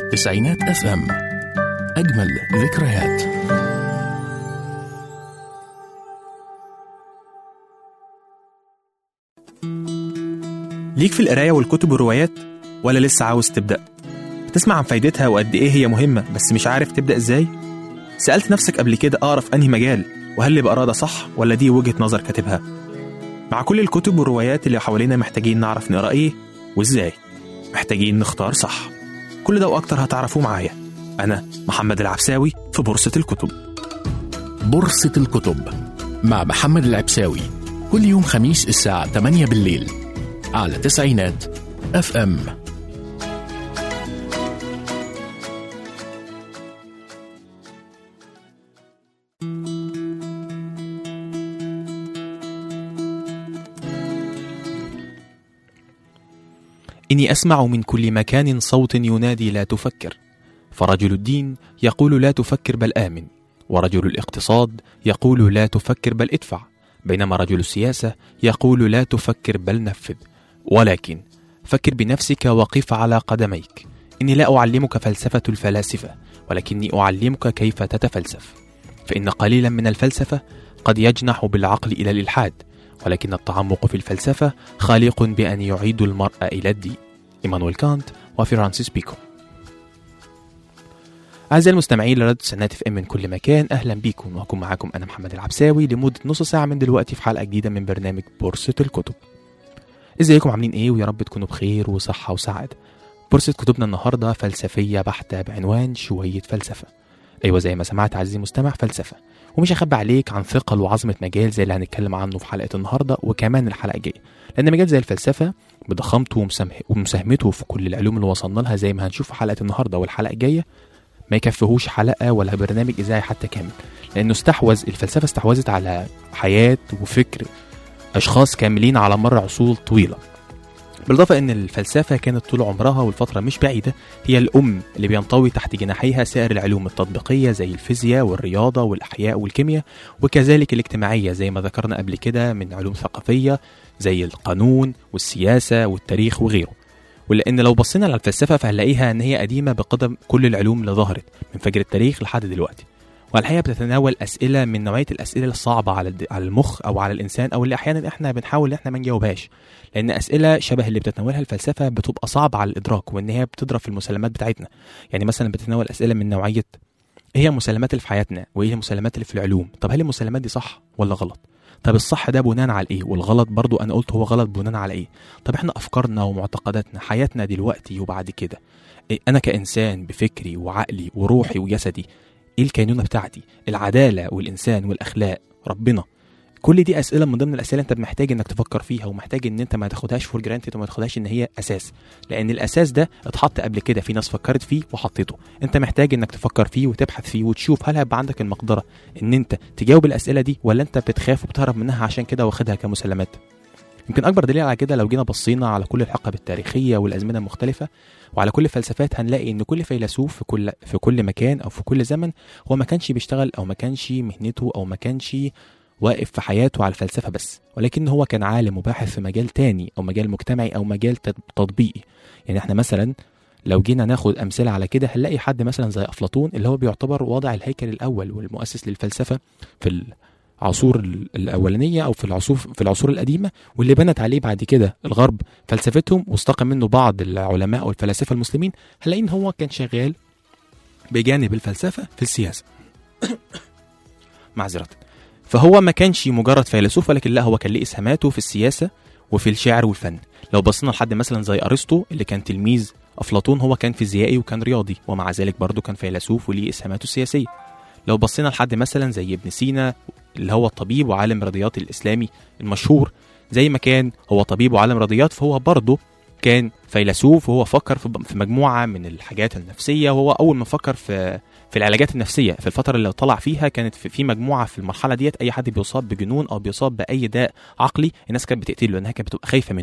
تسعينات اف ام اجمل ذكريات ليك في القراية والكتب والروايات ولا لسه عاوز تبدأ؟ بتسمع عن فايدتها وقد إيه هي مهمة بس مش عارف تبدأ إزاي؟ سألت نفسك قبل كده أقرأ في أنهي مجال وهل اللي بقراه ده صح ولا دي وجهة نظر كاتبها؟ مع كل الكتب والروايات اللي حوالينا محتاجين نعرف نقرأ إيه وإزاي؟ محتاجين نختار صح كل ده وأكتر هتعرفوه معايا أنا محمد العبساوي في بورصة الكتب بورصة الكتب مع محمد العبساوي كل يوم خميس الساعة 8 بالليل على تسعينات اف ام إني أسمع من كل مكان صوت ينادي لا تفكر فرجل الدين يقول لا تفكر بل آمن ورجل الاقتصاد يقول لا تفكر بل ادفع بينما رجل السياسة يقول لا تفكر بل نفذ ولكن فكر بنفسك وقف على قدميك إني لا أعلمك فلسفة الفلاسفة ولكني أعلمك كيف تتفلسف فإن قليلا من الفلسفة قد يجنح بالعقل إلى الإلحاد ولكن التعمق في الفلسفة خالق بأن يعيد المرء إلى الدين إيمانويل كانت وفرانسيس بيكون أعزائي المستمعين لراديو سنات اف ام من كل مكان أهلا بيكم وهكون معاكم أنا محمد العبساوي لمدة نص ساعة من دلوقتي في حلقة جديدة من برنامج بورصة الكتب ازيكم عاملين ايه ويا رب تكونوا بخير وصحة وسعادة بورصة كتبنا النهاردة فلسفية بحتة بعنوان شوية فلسفة أيوة زي ما سمعت عزيزي المستمع فلسفة ومش هخبي عليك عن ثقل وعظمة مجال زي اللي هنتكلم عنه في حلقة النهاردة وكمان الحلقة الجاية لأن مجال زي الفلسفة بضخامته ومسامه- ومساهمته في كل العلوم اللي وصلنا لها زي ما هنشوف في حلقة النهاردة والحلقة الجاية ما يكفيهوش حلقة ولا برنامج إذاعي حتى كامل لأنه استحوذ الفلسفة استحوذت على حياة وفكر أشخاص كاملين على مر عصور طويلة بالإضافة أن الفلسفة كانت طول عمرها والفترة مش بعيدة هي الأم اللي بينطوي تحت جناحيها سائر العلوم التطبيقية زي الفيزياء والرياضة والأحياء والكيمياء وكذلك الاجتماعية زي ما ذكرنا قبل كده من علوم ثقافية زي القانون والسياسة والتاريخ وغيره ولأن لو بصينا على الفلسفة فهنلاقيها أن هي قديمة بقدم كل العلوم اللي ظهرت من فجر التاريخ لحد دلوقتي والحقيقة بتتناول أسئلة من نوعية الأسئلة الصعبة على الد- على المخ أو على الإنسان أو اللي أحيانا إحنا بنحاول إن إحنا ما نجاوبهاش لأن أسئلة شبه اللي بتتناولها الفلسفة بتبقى صعبة على الإدراك وإن هي بتضرب في المسلمات بتاعتنا يعني مثلا بتتناول أسئلة من نوعية إيه هي المسلمات اللي في حياتنا وإيه هي المسلمات اللي في العلوم طب هل المسلمات دي صح ولا غلط طب الصح ده بناء على ايه والغلط برضو انا قلت هو غلط بناء على ايه طب احنا افكارنا ومعتقداتنا حياتنا دلوقتي وبعد كده إيه انا كانسان بفكري وعقلي وروحي وجسدي ايه الكينونه بتاعتي العداله والانسان والاخلاق ربنا كل دي اسئله من ضمن الاسئله انت محتاج انك تفكر فيها ومحتاج ان انت ما تاخدهاش فور جرانتد وما تاخدهاش ان هي اساس لان الاساس ده اتحط قبل كده في ناس فكرت فيه وحطيته انت محتاج انك تفكر فيه وتبحث فيه وتشوف هل هيبقى عندك المقدره ان انت تجاوب الاسئله دي ولا انت بتخاف وبتهرب منها عشان كده واخدها كمسلمات يمكن اكبر دليل على كده لو جينا بصينا على كل الحقب التاريخيه والازمنه المختلفه وعلى كل الفلسفات هنلاقي ان كل فيلسوف في كل في كل مكان او في كل زمن هو ما كانش بيشتغل او ما كانش مهنته او ما كانش واقف في حياته على الفلسفه بس ولكن هو كان عالم وباحث في مجال تاني او مجال مجتمعي او مجال تط- تطبيقي يعني احنا مثلا لو جينا ناخد امثله على كده هنلاقي حد مثلا زي افلاطون اللي هو بيعتبر وضع الهيكل الاول والمؤسس للفلسفه في العصور ال- الاولانيه او في العصور في العصور القديمه واللي بنت عليه بعد كده الغرب فلسفتهم واستقى منه بعض العلماء او الفلاسفه المسلمين هنلاقي ان هو كان شغال بجانب الفلسفه في السياسه معذره فهو ما كانش مجرد فيلسوف ولكن لا هو كان ليه اسهاماته في السياسه وفي الشعر والفن لو بصينا لحد مثلا زي ارسطو اللي كان تلميذ افلاطون هو كان فيزيائي وكان رياضي ومع ذلك برضه كان فيلسوف وليه اسهاماته السياسيه لو بصينا لحد مثلا زي ابن سينا اللي هو الطبيب وعالم الرياضيات الاسلامي المشهور زي ما كان هو طبيب وعالم رياضيات فهو برضه كان فيلسوف وهو فكر في في مجموعه من الحاجات النفسيه وهو اول ما فكر في في العلاجات النفسيه في الفتره اللي طلع فيها كانت في, في مجموعه في المرحله ديت اي حد بيصاب بجنون او بيصاب باي داء عقلي الناس كانت بتقتله لانها كانت بتبقى خايفه منه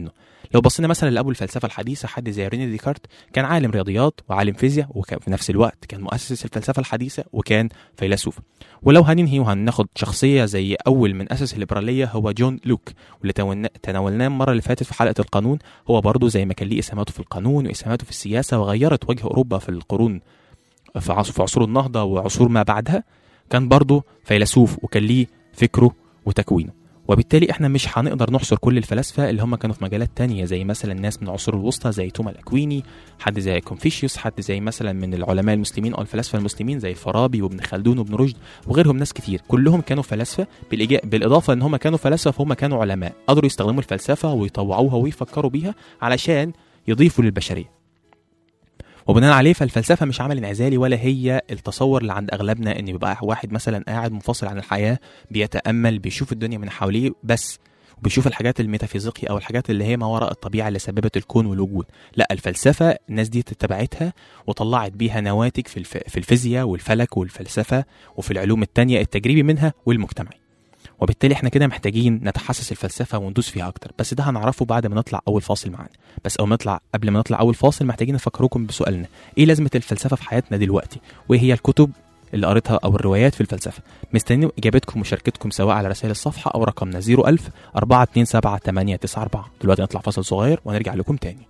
لو بصينا مثلا لأبو الفلسفة الحديثة حد زي ريني ديكارت كان عالم رياضيات وعالم فيزياء وكان في نفس الوقت كان مؤسس الفلسفة الحديثة وكان فيلسوف ولو هننهي وهناخد شخصية زي أول من أسس الليبرالية هو جون لوك واللي تون- تناولناه المرة اللي فاتت في حلقة القانون هو برضه زي ما كان ليه إسهاماته في القانون وإسهاماته في السياسة وغيرت وجه أوروبا في القرون في عصر في عصور النهضة وعصور ما بعدها كان برضه فيلسوف وكان ليه فكره وتكوينه وبالتالي احنا مش هنقدر نحصر كل الفلاسفه اللي هم كانوا في مجالات تانية زي مثلا الناس من العصور الوسطى زي توما الاكويني حد زي كونفوشيوس حد زي مثلا من العلماء المسلمين او الفلاسفه المسلمين زي الفارابي وابن خلدون وابن رشد وغيرهم ناس كتير كلهم كانوا فلاسفه بالإجا- بالاضافه ان هم كانوا فلاسفه فهم كانوا علماء قدروا يستخدموا الفلسفه ويطوعوها ويفكروا بيها علشان يضيفوا للبشريه وبناء عليه فالفلسفه مش عمل انعزالي ولا هي التصور اللي عند اغلبنا ان بيبقى واحد مثلا قاعد منفصل عن الحياه بيتامل بيشوف الدنيا من حواليه بس وبيشوف الحاجات الميتافيزيقية او الحاجات اللي هي ما وراء الطبيعه اللي سببت الكون والوجود لا الفلسفه الناس دي اتبعتها وطلعت بيها نواتج في الف... في الفيزياء والفلك والفلسفه وفي العلوم التانية التجريبي منها والمجتمعي وبالتالي احنا كده محتاجين نتحسس الفلسفه وندوس فيها اكتر بس ده هنعرفه بعد ما نطلع اول فاصل معانا بس او نطلع قبل ما نطلع اول فاصل محتاجين نفكركم بسؤالنا ايه لازمه الفلسفه في حياتنا دلوقتي وايه هي الكتب اللي قريتها او الروايات في الفلسفه مستنيين اجابتكم ومشاركتكم سواء على رسائل الصفحه او رقمنا 01000 427 894 دلوقتي نطلع فاصل صغير ونرجع لكم تاني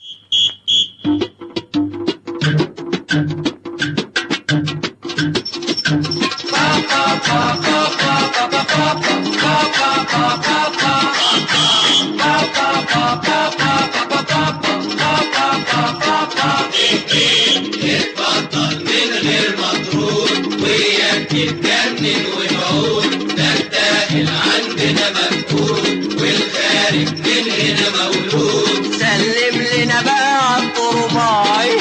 سلم لنا بقى على الطرباي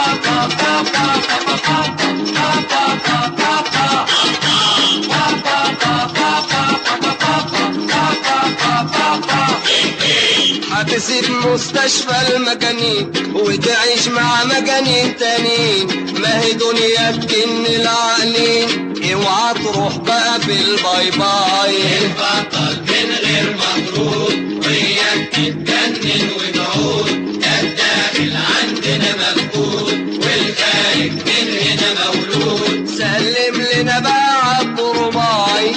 هتسيب مستشفى المجانين وتعيش مع مجانين تانيين ما هي دنيا بجن العقلين اوعى تروح بقى في الباي باي البطل من غير مفروض وياك تتجنن وتعود ده الداخل عندنا مفقود والخارج من هنا مولود سلم لنا بقى على الطرباي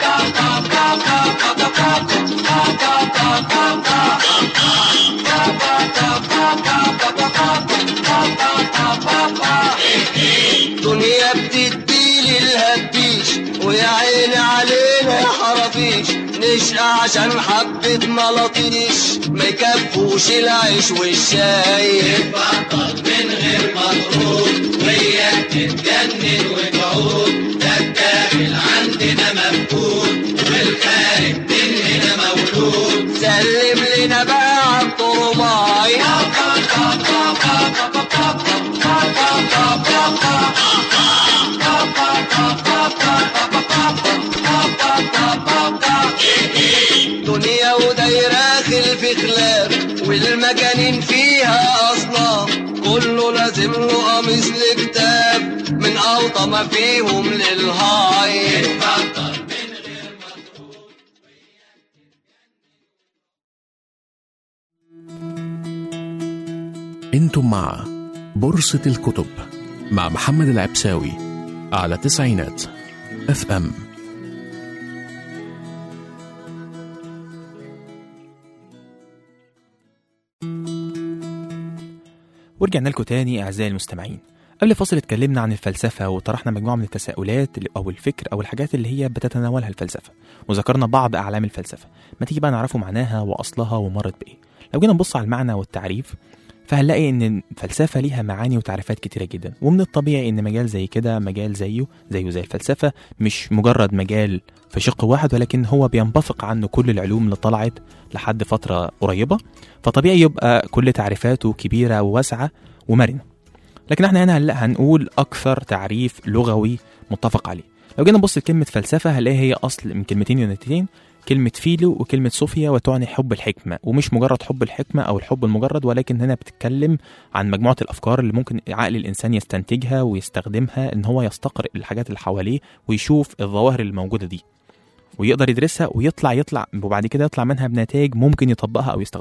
دنيا بتدي الهبيش ويا عيني علينا يا حرافيش نشقى عشان حبة ملاطيش ما يكفوش العيش والشاي بطل من غير مضغوط وياك تتجنن وتعود ده الداخل عندنا مفقود والخارج من هنا مولود سلم لنا بقى على الطرباي دنيا ودايرة خلف خلاف والمجانين فيها أصناف كله لازم له قميص لكتاب من أوطى ما فيهم للهاي انتم مع بورصة الكتب مع محمد العبساوي على تسعينات اف ام ورجعنا لكم تاني اعزائي المستمعين قبل فاصل اتكلمنا عن الفلسفه وطرحنا مجموعه من التساؤلات اللي- او الفكر او الحاجات اللي هي بتتناولها الفلسفه وذكرنا بعض اعلام الفلسفه ما تيجي بقى نعرفوا معناها واصلها ومرت بايه لو جينا نبص على المعنى والتعريف فهنلاقي ان الفلسفه ليها معاني وتعريفات كتيره جدا ومن الطبيعي ان مجال زي كده مجال زيه زيه زي الفلسفه مش مجرد مجال في شق واحد ولكن هو بينبثق عنه كل العلوم اللي طلعت لحد فتره قريبه فطبيعي يبقى كل تعريفاته كبيره وواسعه ومرنه لكن احنا هنا هنلا- هنقول اكثر تعريف لغوي متفق عليه لو جينا نبص لكلمه فلسفه هنلاقي هي اصل من كلمتين يونانيتين كلمة فيلو وكلمة صوفيا وتعني حب الحكمة ومش مجرد حب الحكمة أو الحب المجرد ولكن هنا بتتكلم عن مجموعة الأفكار اللي ممكن عقل الإنسان يستنتجها ويستخدمها إن هو يستقرئ الحاجات اللي حواليه ويشوف الظواهر الموجودة دي ويقدر يدرسها ويطلع يطلع وبعد كده يطلع منها بنتائج ممكن يطبقها أو يستخدمها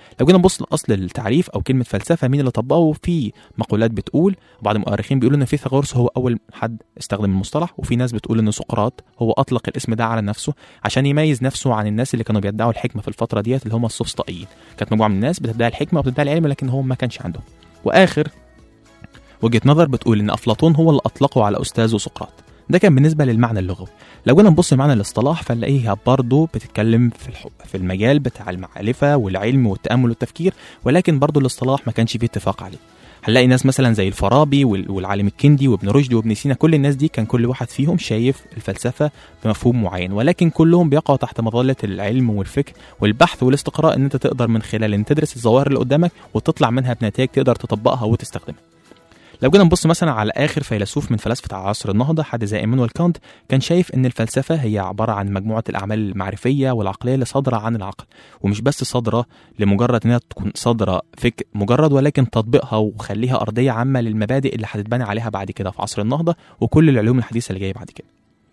لو جينا نبص لاصل التعريف او كلمه فلسفه مين اللي طبقه في مقولات بتقول وبعض المؤرخين بيقولوا ان فيثاغورس هو اول حد استخدم المصطلح وفي ناس بتقول ان سقراط هو اطلق الاسم ده على نفسه عشان يميز نفسه عن الناس اللي كانوا بيدعوا الحكمه في الفتره ديت اللي هم السفسطائيين كانت مجموعه من الناس بتدعي الحكمه وبتدعي العلم لكن هو ما كانش عندهم واخر وجهه نظر بتقول ان افلاطون هو اللي اطلقه على استاذه سقراط ده كان بالنسبه للمعنى اللغوي لو جينا نبص لمعنى الاصطلاح فنلاقيها برضه بتتكلم في الحب في المجال بتاع المعرفه والعلم والتامل والتفكير ولكن برضه الاصطلاح ما كانش فيه اتفاق عليه هنلاقي ناس مثلا زي الفارابي وال- والعالم الكندي وابن رشد وابن سينا كل الناس دي كان كل واحد فيهم شايف الفلسفه بمفهوم معين ولكن كلهم بيقعوا تحت مظله العلم والفكر والبحث والاستقراء ان انت تقدر من خلال ان تدرس الظواهر اللي قدامك وتطلع منها بنتائج تقدر تطبقها وتستخدمها لو جينا نبص مثلا على اخر فيلسوف من فلاسفه عصر النهضه حد زي ايمانويل كانت كان شايف ان الفلسفه هي عباره عن مجموعه الاعمال المعرفيه والعقليه اللي صادره عن العقل ومش بس صادره لمجرد انها تكون صادره فكر مجرد ولكن تطبيقها وخليها ارضيه عامه للمبادئ اللي هتتبني عليها بعد كده في عصر النهضه وكل العلوم الحديثه اللي جايه بعد كده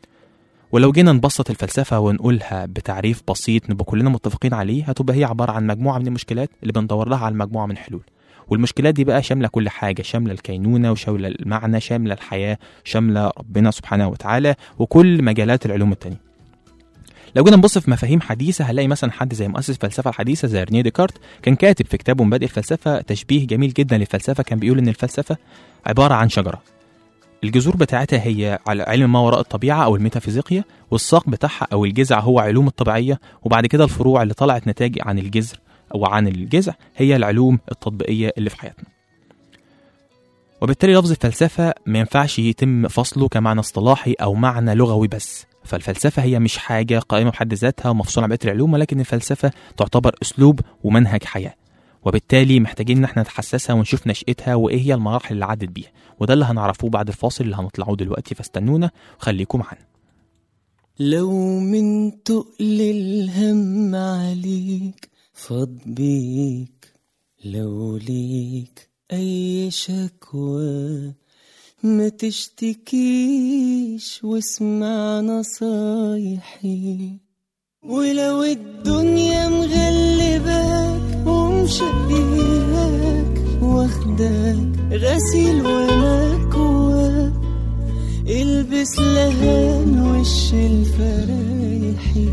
ولو جينا نبسط الفلسفة ونقولها بتعريف بسيط نبقى كلنا متفقين عليه هتبقى هي عبارة عن مجموعة من المشكلات اللي بندور لها على مجموعة من حلول والمشكلات دي بقى شاملة كل حاجة شاملة الكينونة وشاملة المعنى شاملة الحياة شاملة ربنا سبحانه وتعالى وكل مجالات العلوم التانية لو جينا نبص في مفاهيم حديثة هنلاقي مثلا حد زي مؤسس الفلسفة الحديثة زي رينيه ديكارت كان كاتب في كتابه مبادئ الفلسفة تشبيه جميل جدا للفلسفة كان بيقول إن الفلسفة عبارة عن شجرة الجذور بتاعتها هي على علم ما وراء الطبيعة أو الميتافيزيقيا والساق بتاعها أو الجذع هو علوم الطبيعية وبعد كده الفروع اللي طلعت نتاج عن الجذر أو عن الجذع هي العلوم التطبيقية اللي في حياتنا وبالتالي لفظ الفلسفة ما ينفعش يتم فصله كمعنى اصطلاحي أو معنى لغوي بس فالفلسفة هي مش حاجة قائمة بحد ذاتها ومفصولة عن بقية العلوم ولكن الفلسفة تعتبر أسلوب ومنهج حياة وبالتالي محتاجين ان احنا نتحسسها ونشوف نشأتها وايه هي المراحل اللي عدت بيها وده اللي هنعرفوه بعد الفاصل اللي هنطلعه دلوقتي فاستنونا وخليكم معانا لو من تقل الهم عليك فاض بيك لو ليك أي شكوى ما تشتكيش واسمع نصايحي ولو الدنيا مغلباك ومشقياك واخداك غسيل ومكواك البس لهان وش الفرايحي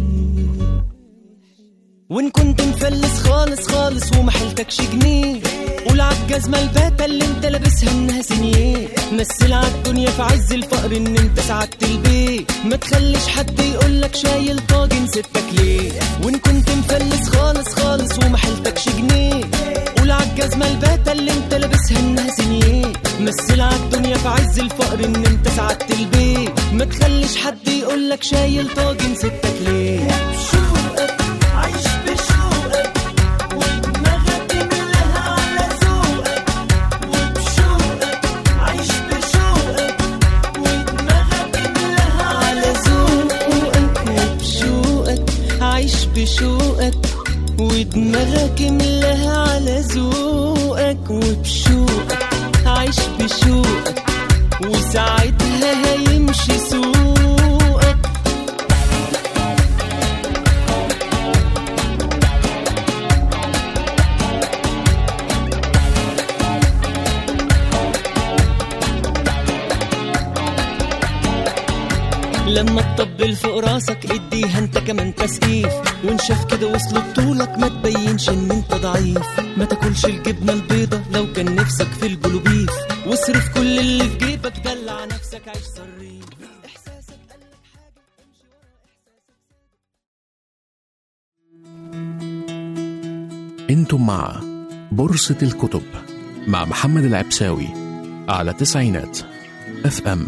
وان كنت مفلس خالص خالص وما حيلتكش جنيه قول عالجزمة الباتة اللي انت لابسها انها سنيه مثل عالدنيا في عز الفقر ان انت سعدت البيت ما تخليش حد يقولك شايل طاجن ستك ليه وان كنت مفلس خالص خالص وما حيلتكش جنيه قول عالجزمة الباتة اللي انت لابسها انها سنيه مثل عالدنيا في عز الفقر ان انت سعدت البيت ما تخليش حد يقولك شايل طاجن ستك ليه بشوقك عايش بشوقك ودماغك ملاها على ذوقك وبشوقك عايش بشوقك ودماغك ملاها على ذوقك وبشوقك عايش بشوقك ودماغك ملاها على ذوقك وبشوقك عايش بشوقك وساعتها هيمشي سوقك لما تطبل فوق راسك اديها انت كمان تسقيف وان شاف كده وصل بطولك ما تبينش ان انت ضعيف ما تاكلش الجبنه البيضه لو كان نفسك في الجلوبيف واصرف كل اللي في جيبك دلع نفسك عيش صريف احساسك قالك حاجه امشي ورا انتم مع بورصة الكتب مع محمد العبساوي على تسعينات اف ام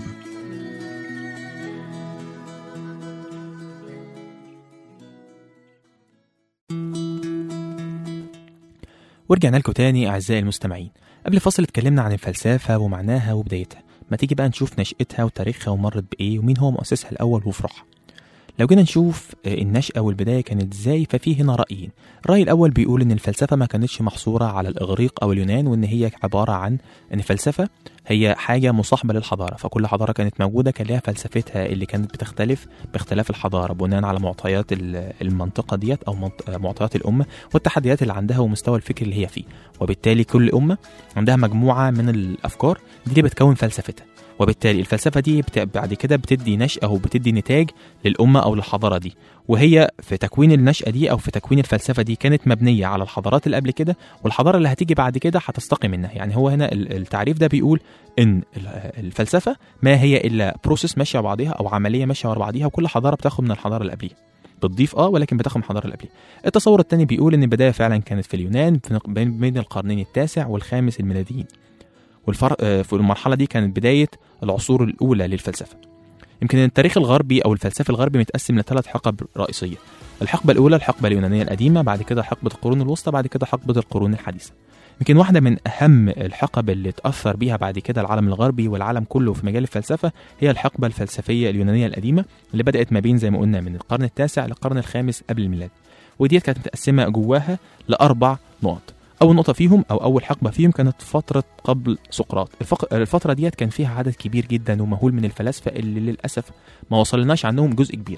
ورجعنا لكم تاني أعزائي المستمعين قبل فاصل اتكلمنا عن الفلسفة ومعناها وبدايتها ما تيجي بقى نشوف نشأتها وتاريخها ومرت بإيه ومين هو مؤسسها الأول وفروعها لو جينا نشوف آه، النشأة والبداية كانت ازاي ففي هنا رأيين الرأي الأول بيقول إن الفلسفة ما كانتش محصورة على الإغريق أو اليونان وإن هي عبارة عن إن الفلسفة هي حاجة مصاحبة للحضارة فكل حضارة كانت موجودة كان ليها فلسفتها اللي كانت بتختلف باختلاف الحضارة بناء على معطيات ال- المنطقة ديت أو منط- معطيات الأمة والتحديات اللي عندها ومستوى الفكر اللي هي فيه وبالتالي كل أمة عندها مجموعة من الأفكار دي اللي بتكون فلسفتها وبالتالي الفلسفة دي بت... بعد كده بتدي نشأة أو بتدي نتاج للأمة أو للحضارة دي وهي في تكوين النشأة دي أو في تكوين الفلسفة دي كانت مبنية على الحضارات اللي قبل كده والحضارة اللي هتيجي بعد كده هتستقي منها يعني هو هنا ال- التعريف ده بيقول إن ال- الفلسفة ما هي إلا بروسيس ماشية ورا بعضيها أو عملية ماشية ورا بعضيها وكل حضارة بتاخد من الحضارة اللي قبليها بتضيف اه ولكن بتاخد من الحضاره اللي قبليها. التصور الثاني بيقول ان البدايه فعلا كانت في اليونان في نق- بين بين القرنين التاسع والخامس الميلاديين. والفرق آه، في المرحله دي كانت بدايه العصور الاولى للفلسفه. يمكن التاريخ الغربي او الفلسفه الغربي متقسم لثلاث حقب رئيسيه. الحقبه الاولى الحقبه اليونانيه القديمه، بعد كده حقبه القرون الوسطى، بعد كده حقبه القرون الحديثه. يمكن واحده من اهم الحقب اللي اتاثر بيها بعد كده العالم الغربي والعالم كله في مجال الفلسفه هي الحقبه الفلسفيه اليونانيه القديمه اللي بدات ما بين زي ما قلنا من القرن التاسع للقرن الخامس قبل الميلاد. وديت كانت متقسمه جواها لاربع نقط. اول نقطه فيهم او اول حقبه فيهم كانت فتره قبل سقراط الفق... الفتره ديت كان فيها عدد كبير جدا ومهول من الفلاسفه اللي للاسف ما وصلناش عنهم جزء كبير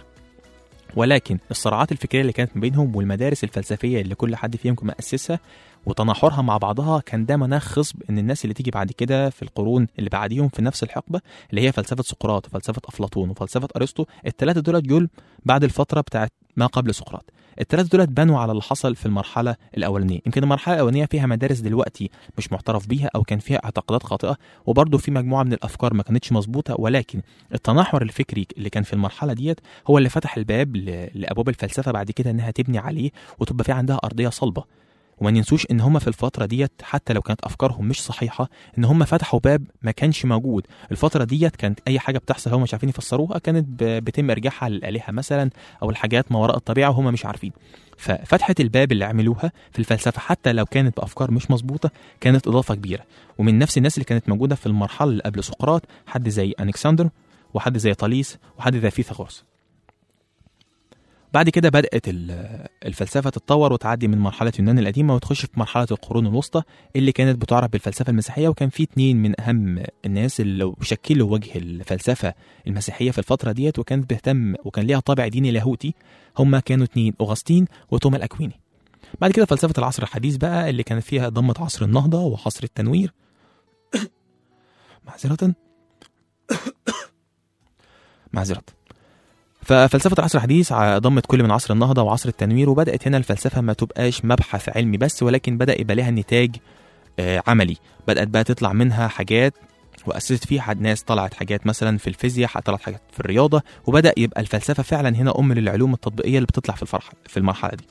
ولكن الصراعات الفكريه اللي كانت ما بينهم والمدارس الفلسفيه اللي كل حد فيهم كان مؤسسها وتناحرها مع بعضها كان ده مناخ خصب ان الناس اللي تيجي بعد كده في القرون اللي بعديهم في نفس الحقبه اللي هي فلسفه سقراط وفلسفه افلاطون وفلسفه ارسطو الثلاثه دول جول بعد الفتره بتاعت ما قبل سقراط الثلاثه دول بنوا على اللي حصل في المرحله الاولانيه يمكن المرحله الاولانيه فيها مدارس دلوقتي مش معترف بيها او كان فيها اعتقادات خاطئه وبرضه في مجموعه من الافكار ما كانتش مظبوطه ولكن التناحر الفكري اللي كان في المرحله ديت هو اللي فتح الباب ل- لابواب الفلسفه بعد كده انها تبني عليه وتبقى في عندها ارضيه صلبه وما ننسوش ان هم في الفتره ديت حتى لو كانت افكارهم مش صحيحه ان هم فتحوا باب ما كانش موجود الفتره ديت كانت اي حاجه بتحصل هم مش عارفين يفسروها كانت ب- بيتم ارجاعها للالهه مثلا او الحاجات ما وراء الطبيعه وهم مش عارفين ففتحه الباب اللي عملوها في الفلسفه حتى لو كانت بافكار مش مظبوطه كانت اضافه كبيره ومن نفس الناس اللي كانت موجوده في المرحله اللي قبل سقراط حد زي الكسندر وحد زي طاليس وحد زي فيثاغورس بعد كده بدأت ال- الفلسفة تتطور وتعدي من مرحلة يونان القديمة وتخش في مرحلة القرون الوسطى اللي كانت بتعرف بالفلسفة المسيحية وكان في اتنين من أهم الناس اللي شكلوا وجه الفلسفة المسيحية في الفترة ديت وكانت بتهتم وكان ليها طابع ديني لاهوتي هما كانوا اتنين أوغسطين وتوما الأكويني بعد كده فلسفة العصر الحديث بقى اللي كانت فيها ضمت عصر النهضة وعصر التنوير معذرة معذرة ففلسفة العصر الحديث ع- ضمت كل من عصر النهضة وعصر التنوير وبدأت هنا الفلسفة ما تبقاش مبحث علمي بس ولكن بدأ يبقى لها نتاج آه، عملي بدأت بقى تطلع منها حاجات وأسست فيها حد ناس طلعت حاجات مثلا في الفيزياء طلعت حاجات في الرياضة وبدأ يبقى الفلسفة فعلا هنا أم للعلوم التطبيقية اللي بتطلع في الفرحة في المرحلة دي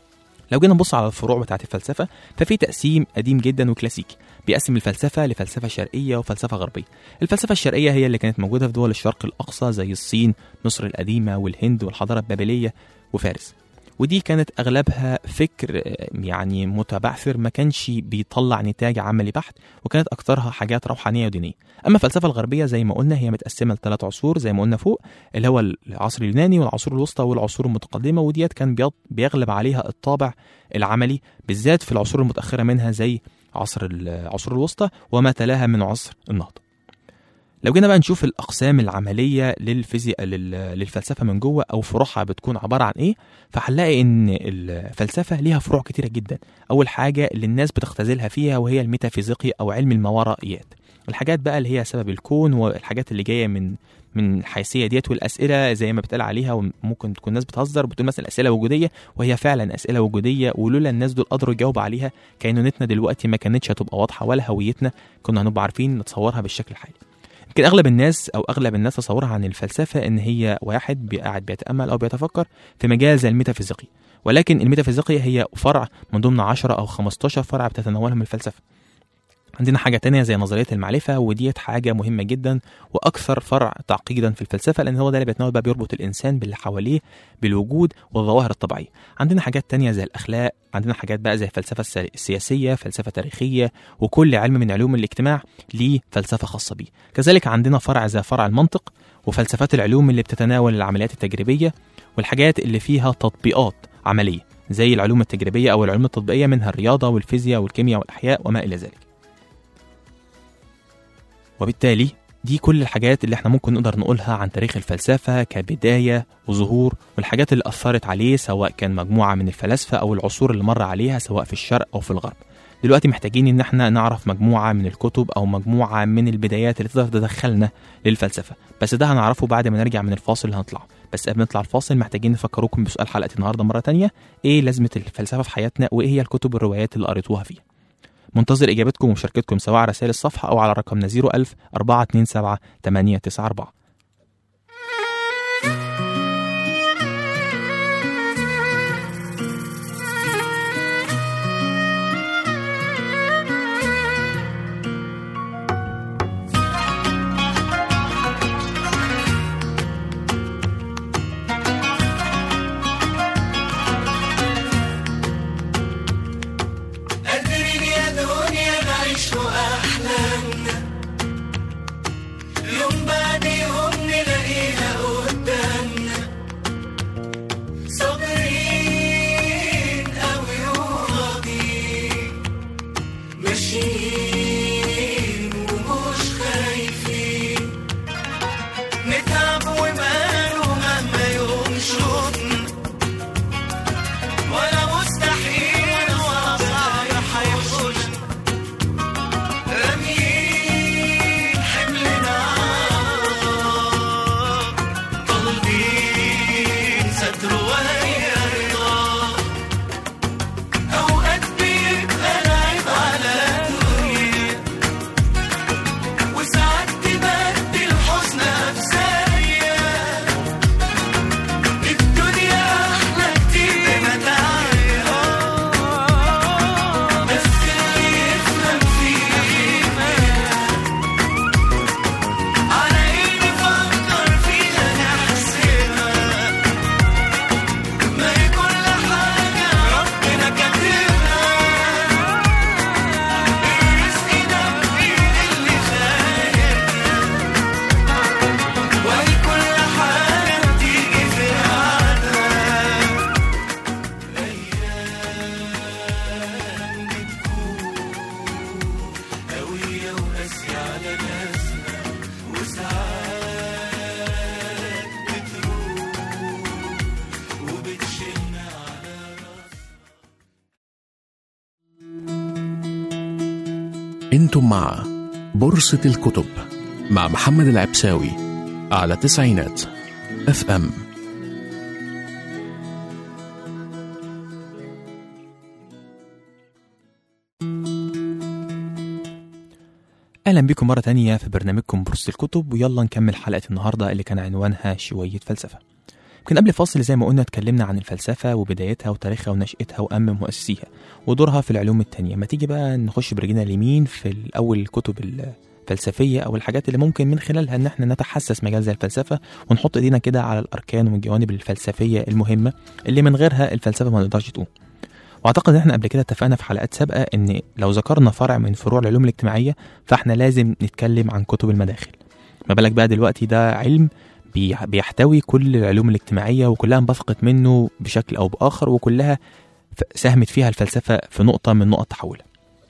لو جينا نبص على الفروع بتاعت الفلسفة ففي تقسيم قديم جدا وكلاسيكي بيقسم الفلسفة لفلسفة شرقية وفلسفة غربية الفلسفة الشرقية هي اللي كانت موجودة في دول الشرق الأقصى زي الصين مصر القديمة والهند والحضارة البابلية وفارس ودي كانت أغلبها فكر آه، يعني متبعثر ما كانش بيطلع نتاج عملي بحت وكانت أكثرها حاجات روحانية ودينية أما الفلسفة الغربية زي ما قلنا هي متقسمة لثلاث عصور زي ما قلنا فوق اللي هو العصر اليوناني والعصور الوسطى والعصور المتقدمة وديت كان بيض- بيغلب عليها الطابع العملي بالذات في العصور المتأخرة منها زي عصر العصور الوسطى وما تلاها من عصر النهضة لو جينا بقى نشوف الأقسام العملية للفيزياء لل- للفلسفة من جوه أو فروعها بتكون عبارة عن إيه فهنلاقي إن الفلسفة ليها فروع كتيرة جدا أول حاجة اللي الناس بتختزلها فيها وهي الميتافيزيقي أو علم الماورائيات الحاجات بقى اللي هي سبب الكون والحاجات اللي جايه من من الحيثيه ديت والاسئله زي ما بتقال عليها وممكن تكون ناس بتهزر بتقول مثلا اسئله وجوديه وهي فعلا اسئله وجوديه ولولا الناس دول قدروا يجاوبوا عليها كينونتنا دلوقتي ما كانتش هتبقى واضحه ولا هويتنا كنا هنبقى عارفين نتصورها بالشكل الحالي يمكن اغلب الناس او اغلب الناس تصورها عن الفلسفه ان هي واحد قاعد بيتامل او بيتفكر في مجال زي الميتافيزيقي ولكن الميتافيزيقية هي فرع من ضمن 10 أو 15 فرع بتتناولهم الفلسفة عندنا حاجة تانية زي نظرية المعرفة وديت حاجة مهمة جدا وأكثر فرع تعقيدا في الفلسفة لأن هو ده اللي بيتناول بقى بيربط الإنسان باللي حواليه بالوجود والظواهر الطبيعية عندنا حاجات تانية زي الأخلاق عندنا حاجات بقى زي الفلسفة الس- السياسية فلسفة تاريخية وكل علم من علوم الاجتماع ليه فلسفة خاصة بيه كذلك عندنا فرع زي فرع المنطق وفلسفات العلوم اللي بتتناول العمليات التجريبية والحاجات اللي فيها تطبيقات عملية زي العلوم التجريبية أو العلوم التطبيقية منها الرياضة والفيزياء والكيمياء والأحياء وما إلى ذلك وبالتالي دي كل الحاجات اللي احنا ممكن نقدر نقولها عن تاريخ الفلسفة كبداية وظهور والحاجات اللي أثرت عليه سواء كان مجموعة من الفلاسفة أو العصور اللي مر عليها سواء في الشرق أو في الغرب دلوقتي محتاجين ان احنا نعرف مجموعة من الكتب او مجموعة من البدايات اللي تقدر تدخلنا للفلسفة بس ده هنعرفه بعد ما نرجع من الفاصل اللي هنطلعه بس قبل ما نطلع الفاصل محتاجين نفكركم بسؤال حلقة النهاردة مرة تانية ايه لازمة الفلسفة في حياتنا وايه هي الكتب والروايات اللي قريتوها فيها منتظر اجابتكم ومشاركتكم سواء على رسائل الصفحة او على رقمنا 01000 427 894 قادرين يا دنيا نعيش أحلامنا يوم بعد يوم نلاقيها قدامنا صابرين أوي وراضيين ماشيين ومش خايفين نتعب وماله مهما يوم شوطنا ولا مستحيل ولا صعب هيحوشنا راميين حملنا طالبين ستر وهي رضا أوقات بيبقى العيب على الدنيا وساعات تبدل حزنها بثانية الدنيا أحلى كتير بمتاعها بس اللي يفهم فينا على إيه نفكر فيها نحسبها ما هي كل حاجة ربنا كاتبها الرزق ده بإيد اللي خالقنا وهي كل حاجة بتيجي في ميعادها أيام بتكون قوية وقاسية على ناسنا وساعات بتروح وبتشيلنا على راسنا انتم مع بورصة الكتب مع محمد العبساوي على تسعينات اف ام اهلا بكم مره تانية في برنامجكم بورصه الكتب ويلا نكمل حلقه النهارده اللي كان عنوانها شويه فلسفه يمكن قبل الفاصل زي ما قلنا اتكلمنا عن الفلسفه وبدايتها وتاريخها ونشاتها واهم مؤسسيها ودورها في العلوم التانية ما تيجي بقى نخش برجلنا اليمين في الاول الكتب الفلسفيه او الحاجات اللي ممكن من خلالها ان احنا نتحسس مجال زي الفلسفه ونحط ايدينا كده على الاركان والجوانب الفلسفيه المهمه اللي من غيرها الفلسفه ما نقدرش تقوم واعتقد ان احنا قبل كده اتفقنا في حلقات سابقه ان لو ذكرنا فرع من فروع العلوم الاجتماعيه فاحنا لازم نتكلم عن كتب المداخل ما بالك بقى دلوقتي ده علم بي- بيحتوي كل العلوم الاجتماعيه وكلها انبثقت منه بشكل او باخر وكلها ف- ساهمت فيها الفلسفه في نقطه من نقط تحولها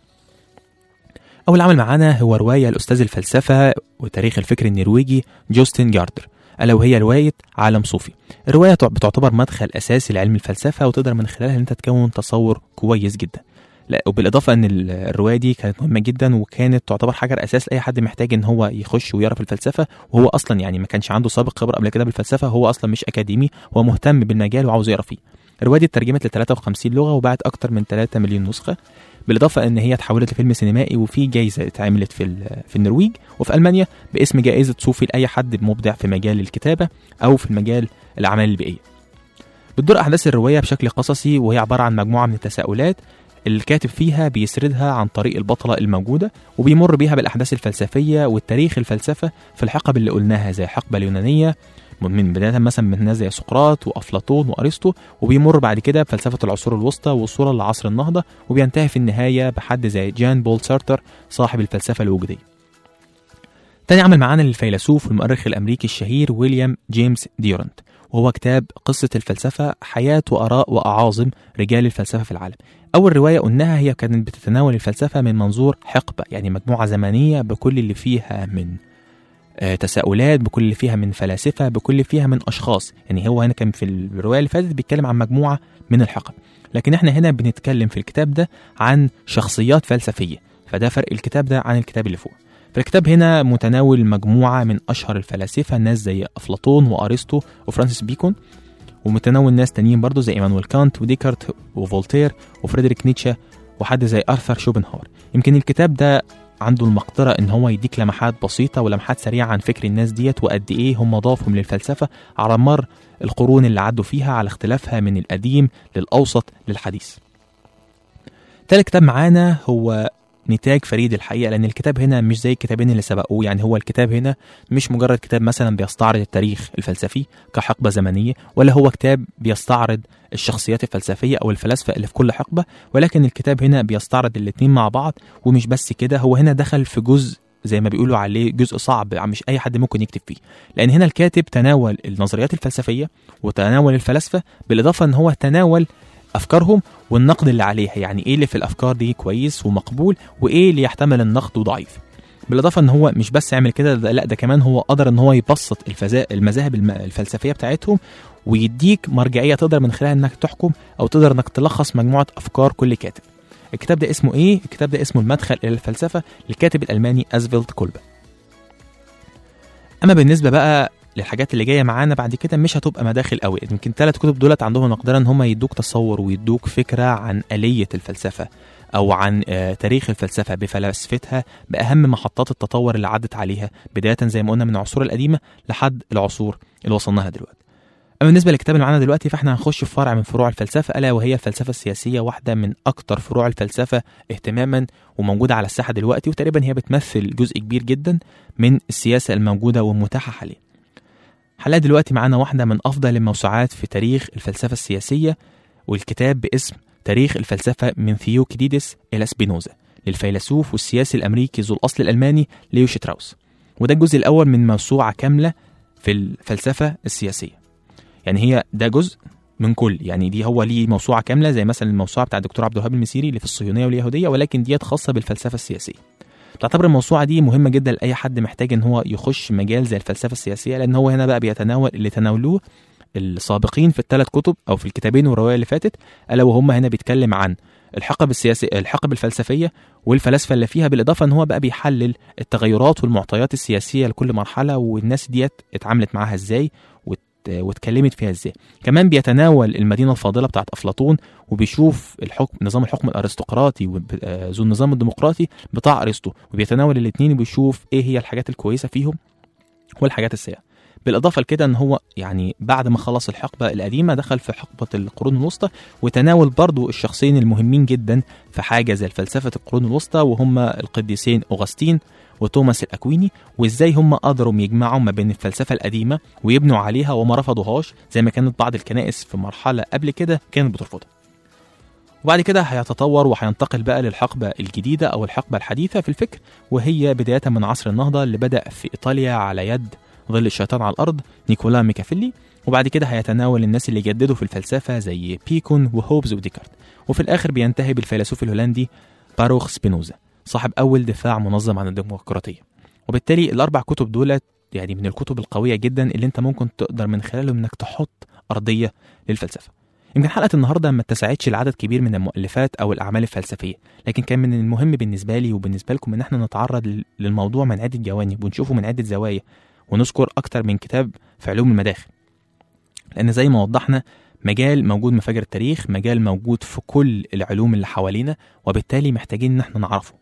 اول عمل معانا هو روايه الاستاذ الفلسفه وتاريخ الفكر النرويجي جوستن جاردر الا وهي روايه عالم صوفي الروايه تع- بتعتبر مدخل اساسي لعلم الفلسفه وتقدر من خلالها ان انت تكون تصور كويس جدا لا وبالاضافه ان ال- الروايه دي كانت مهمه جدا وكانت تعتبر حجر اساس لاي حد محتاج ان هو يخش ويعرف الفلسفه وهو اصلا يعني ما كانش عنده سابق خبره قبل كده بالفلسفه هو اصلا مش اكاديمي هو مهتم بالمجال وعاوز يقرا فيه الروايه دي اترجمت ل 53 لغه وباعت اكتر من 3 مليون نسخه بالاضافه ان هي اتحولت لفيلم سينمائي وفي جايزه اتعملت في ال- في النرويج وفي المانيا باسم جائزه صوفي لاي حد مبدع في مجال الكتابه او في المجال الاعمال البيئيه بتدور احداث الروايه بشكل قصصي وهي عباره عن مجموعه من التساؤلات الكاتب فيها بيسردها عن طريق البطلة الموجودة وبيمر بيها بالأحداث الفلسفية والتاريخ الفلسفة في الحقب اللي قلناها زي الحقبة اليونانية من بداية مثلا من ناس زي سقراط وأفلاطون وأرسطو وبيمر بعد كده بفلسفة العصور الوسطى ووصولا لعصر النهضة وبينتهي في النهاية بحد زي جان بول سارتر صاحب الفلسفة الوجودية تاني عمل معانا للفيلسوف والمؤرخ الأمريكي الشهير ويليام جيمس ديورنت وهو كتاب قصة الفلسفة حياة وآراء وأعاظم رجال الفلسفة في العالم أول رواية قلناها هي كانت بتتناول الفلسفة من منظور حقبة يعني مجموعة زمنية بكل اللي فيها من آه، تساؤلات بكل اللي فيها من فلاسفة بكل اللي فيها من أشخاص يعني هو هنا كان في الرواية اللي فاتت بيتكلم عن مجموعة من الحقب لكن احنا هنا بنتكلم في الكتاب ده عن شخصيات فلسفية فده فرق الكتاب ده عن الكتاب اللي فوق فالكتاب هنا متناول مجموعة من أشهر الفلاسفة ناس زي أفلاطون وأرسطو وفرانسيس بيكون ومتناول ناس تانيين برضه زي إيمانويل كانت وديكارت وفولتير وفريدريك نيتشه وحد زي أرثر شوبنهاور يمكن الكتاب ده عنده المقدرة إن هو يديك لمحات بسيطة ولمحات سريعة عن فكر الناس ديت وقد إيه هم ضافهم للفلسفة على مر القرون اللي عدوا فيها على اختلافها من القديم للأوسط للحديث. تالت كتاب معانا هو نتاج فريد الحقيقة لأن الكتاب هنا مش زي الكتابين اللي سبقوه يعني هو الكتاب هنا مش مجرد كتاب مثلا بيستعرض التاريخ الفلسفي كحقبة زمنية ولا هو كتاب بيستعرض الشخصيات الفلسفية أو الفلاسفة اللي في كل حقبة ولكن الكتاب هنا بيستعرض الاتنين مع بعض ومش بس كده هو هنا دخل في جزء زي ما بيقولوا عليه جزء صعب مش اي حد ممكن يكتب فيه لان هنا الكاتب تناول النظريات الفلسفيه وتناول الفلاسفه بالاضافه ان هو تناول افكارهم والنقد اللي عليها يعني ايه اللي في الافكار دي كويس ومقبول وايه اللي يحتمل النقد وضعيف بالاضافه ان هو مش بس يعمل كده ده لا ده كمان هو قدر ان هو يبسط الفزا... المذاهب الم- الفلسفيه بتاعتهم ويديك مرجعيه تقدر من خلالها انك تحكم او تقدر انك تلخص مجموعه افكار كل كاتب الكتاب ده اسمه ايه الكتاب ده اسمه المدخل الى الفلسفه للكاتب الالماني ازفيلد كولبا اما بالنسبه بقى للحاجات اللي جايه معانا بعد كده مش هتبقى مداخل قوي يمكن ثلاث كتب دولت عندهم المقدره ان هم يدوك تصور ويدوك فكره عن اليه الفلسفه او عن آه، تاريخ الفلسفه بفلسفتها باهم محطات التطور اللي عدت عليها بدايه زي ما قلنا من العصور القديمه لحد العصور اللي وصلناها دلوقتي اما بالنسبه للكتاب اللي معانا دلوقتي فاحنا هنخش في فرع من فروع الفلسفه الا وهي الفلسفه السياسيه واحده من اكتر فروع الفلسفه اهتماما وموجوده على الساحه دلوقتي وتقريبا هي بتمثل جزء كبير جدا من السياسه الموجوده والمتاحه حاليا حلقة دلوقتي معانا واحدة من أفضل الموسوعات في تاريخ الفلسفة السياسية والكتاب باسم تاريخ الفلسفة من ثيوكليدس إلى سبينوزا للفيلسوف والسياسي الأمريكي ذو الأصل الألماني ليو شتراوس وده الجزء الأول من موسوعة كاملة في الفلسفة السياسية يعني هي ده جزء من كل يعني دي هو ليه موسوعة كاملة زي مثلا الموسوعة بتاع الدكتور عبد الوهاب المسيري اللي في الصهيونية واليهودية ولكن ديت خاصة بالفلسفة السياسية تعتبر الموسوعة دي مهمة جدا لأي حد محتاج إن هو يخش مجال زي الفلسفة السياسية لأن هو هنا بقى بيتناول اللي تناولوه السابقين في الثلاث كتب أو في الكتابين والرواية اللي فاتت ألا وهم هنا بيتكلم عن الحقب السياسي الحقب الفلسفية والفلاسفة اللي فيها بالإضافة إن هو بقى بيحلل التغيرات والمعطيات السياسية لكل مرحلة والناس ديت اتعاملت معاها إزاي وت- واتكلمت فيها ازاي كمان بيتناول المدينه الفاضله بتاعت افلاطون وبيشوف الحكم نظام الحكم الارستقراطي وب- آه، ذو النظام الديمقراطي بتاع ارسطو وبيتناول الاثنين وبيشوف ايه هي الحاجات الكويسه فيهم والحاجات السيئه بالاضافه لكده ان هو يعني بعد ما خلص الحقبه القديمه دخل في حقبه القرون الوسطى وتناول برضو الشخصين المهمين جدا في حاجه زي فلسفه القرون الوسطى وهم القديسين اوغسطين وتوماس الاكويني وازاي هم قدروا يجمعوا ما بين الفلسفه القديمه ويبنوا عليها وما رفضوهاش زي ما كانت بعض الكنائس في مرحله قبل كده كانت بترفضها وبعد كده هيتطور وهينتقل بقى للحقبة الجديدة أو الحقبة الحديثة في الفكر وهي بداية من عصر النهضة اللي بدأ في إيطاليا على يد ظل الشيطان على الأرض نيكولا ميكافيلي وبعد كده هيتناول الناس اللي جددوا في الفلسفة زي بيكون وهوبز وديكارت وفي الآخر بينتهي بالفيلسوف الهولندي باروخ سبينوزا صاحب أول دفاع منظم عن الديمقراطية وبالتالي الأربع كتب دولت يعني من الكتب القوية جدا اللي أنت ممكن تقدر من خلالهم إنك تحط أرضية للفلسفة يمكن حلقة النهاردة ما اتسعتش لعدد كبير من المؤلفات أو الأعمال الفلسفية لكن كان من المهم بالنسبة لي وبالنسبة لكم إن احنا نتعرض لل- للموضوع من عدة جوانب ونشوفه من عدة زوايا ونذكر أكتر من كتاب في علوم المداخل لأن زي ما وضحنا مجال موجود مفاجر التاريخ مجال موجود في كل العلوم اللي حوالينا وبالتالي محتاجين إن احنا نعرفه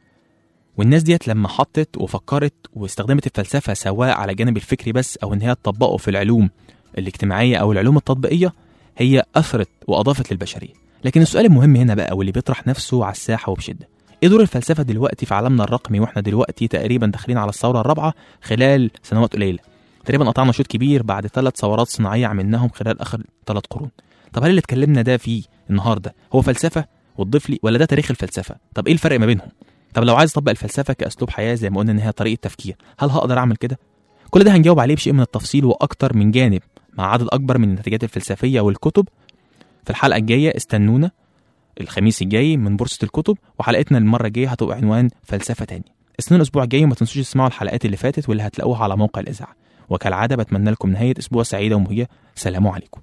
والناس ديت لما حطت وفكرت واستخدمت الفلسفة سواء على الجانب الفكري بس أو إن هي تطبقه في العلوم الاجتماعية أو العلوم التطبيقية هي أثرت وأضافت للبشرية لكن السؤال المهم هنا بقى واللي بيطرح نفسه على الساحة وبشدة ايه دور الفلسفة دلوقتي في عالمنا الرقمي واحنا دلوقتي تقريبا داخلين على الثورة الرابعة خلال سنوات قليلة تقريبا قطعنا شوط كبير بعد ثلاث ثورات صناعية عملناهم خلال آخر ثلاث قرون طب هل اللي اتكلمنا ده فيه النهاردة هو فلسفة وتضيف لي ولا ده تاريخ الفلسفة طب ايه الفرق ما بينهم طب لو عايز اطبق الفلسفة كأسلوب حياة زي ما قلنا ان هي طريقة تفكير هل هقدر اعمل كده كل ده هنجاوب عليه بشيء من التفصيل واكتر من جانب مع عدد اكبر من النتيجات الفلسفية والكتب في الحلقة الجاية استنونا الخميس الجاي من بورصة الكتب وحلقتنا المرة الجاية هتبقى عنوان فلسفة تانية استنوا الأسبوع الجاي وما تنسوش تسمعوا الحلقات اللي فاتت واللي هتلاقوها على موقع الإذاعة وكالعادة بتمنى لكم نهاية أسبوع سعيدة ومهية سلام عليكم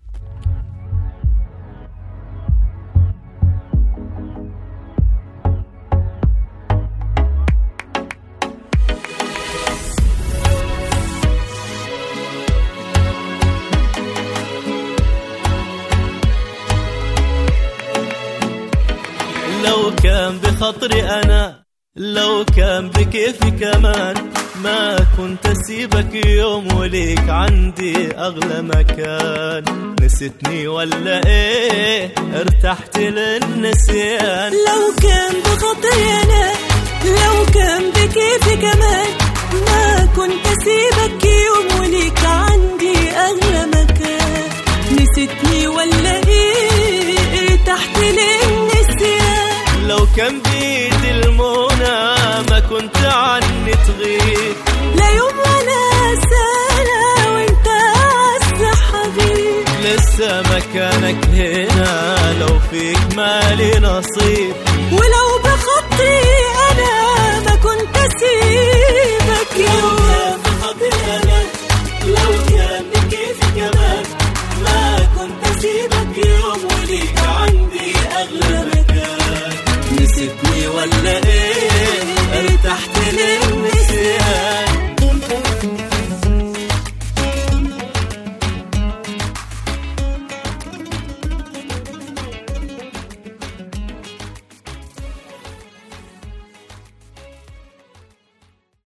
لو كان بخطري أنا لو كان بكيفي كمان ما كنت أسيبك يوم وليك عندي أغلى مكان نسيتني ولا إيه ارتحت للنسيان لو كان بخطري انا لو كان بكيفي كمان ما كنت اسيبك يوم وليك عندي اغلى مكان نسيتني ولا ايه تحت للنسيان لو كان بيدي المنى ما كنت عني تغيب لا يوم ولا سنة وانت اعز حبيب لسه مكانك هنا لو فيك مالي نصيب ولو بخطي انا ما كنت اسيبك يوم لو كان بكيفي كمان ما كنت اسيبك يوم وليك عندي اغلى مكان نسيتني ولا ايه ارتحت للنسيان